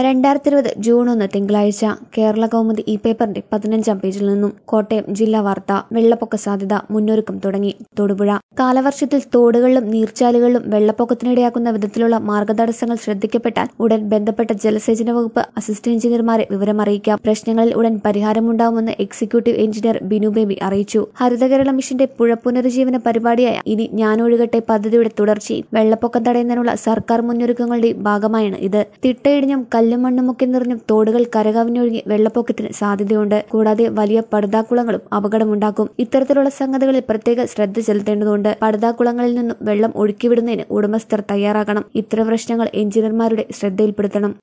രണ്ടായിരത്തി ഇരുപത് ജൂൺ ഒന്ന് തിങ്കളാഴ്ച കേരള കൗമുദി ഈ പേപ്പറിന്റെ പതിനഞ്ചാം പേജിൽ നിന്നും കോട്ടയം ജില്ലാ വാർത്ത വെള്ളപ്പൊക്ക സാധ്യത മുന്നൊരുക്കം തുടങ്ങി തൊടുപുഴ കാലവർഷത്തിൽ തോടുകളിലും നീർച്ചാലുകളിലും വെള്ളപ്പൊക്കത്തിനിടയാക്കുന്ന വിധത്തിലുള്ള മാർഗതടസ്സങ്ങൾ ശ്രദ്ധിക്കപ്പെട്ടാൽ ഉടൻ ബന്ധപ്പെട്ട ജലസേചന വകുപ്പ് അസിസ്റ്റന്റ് എഞ്ചിനീയർമാരെ വിവരമറിയിക്കാം പ്രശ്നങ്ങളിൽ ഉടൻ പരിഹാരമുണ്ടാവുമെന്ന് എക്സിക്യൂട്ടീവ് എഞ്ചിനീയർ ബിനു ബേബി അറിയിച്ചു ഹരിതകേരള മിഷന്റെ പുഴ പുനരുജ്ജീവന പരിപാടിയായ ഇനി ഞാനൊഴുകട്ടെ പദ്ധതിയുടെ തുടർച്ചയും വെള്ളപ്പൊക്കം തടയുന്നതിനുള്ള സർക്കാർ മുന്നൊരുക്കങ്ങളുടെ ഭാഗമായാണ് ഇത് തിട്ടയിടിഞ്ഞും കല്ലും മണ്ണുമൊക്കെ നിറഞ്ഞും തോടുകൾ കരകവിഞ്ഞൊഴുകി വെള്ളപ്പൊക്കത്തിന് സാധ്യതയുണ്ട് കൂടാതെ വലിയ പടുതാക്കുളങ്ങളും അപകടമുണ്ടാക്കും ഇത്തരത്തിലുള്ള സംഗതികളിൽ പ്രത്യേക ശ്രദ്ധ ചെലുത്തേണ്ടതുണ്ട് പടുതാക്കുളങ്ങളിൽ നിന്നും വെള്ളം ഒഴുക്കിവിടുന്നതിന് ഉടമസ്ഥർ തയ്യാറാകണം ഇത്തരം പ്രശ്നങ്ങൾ എഞ്ചിനീയർമാരുടെ ശ്രദ്ധയിൽപ്പെടുത്തണം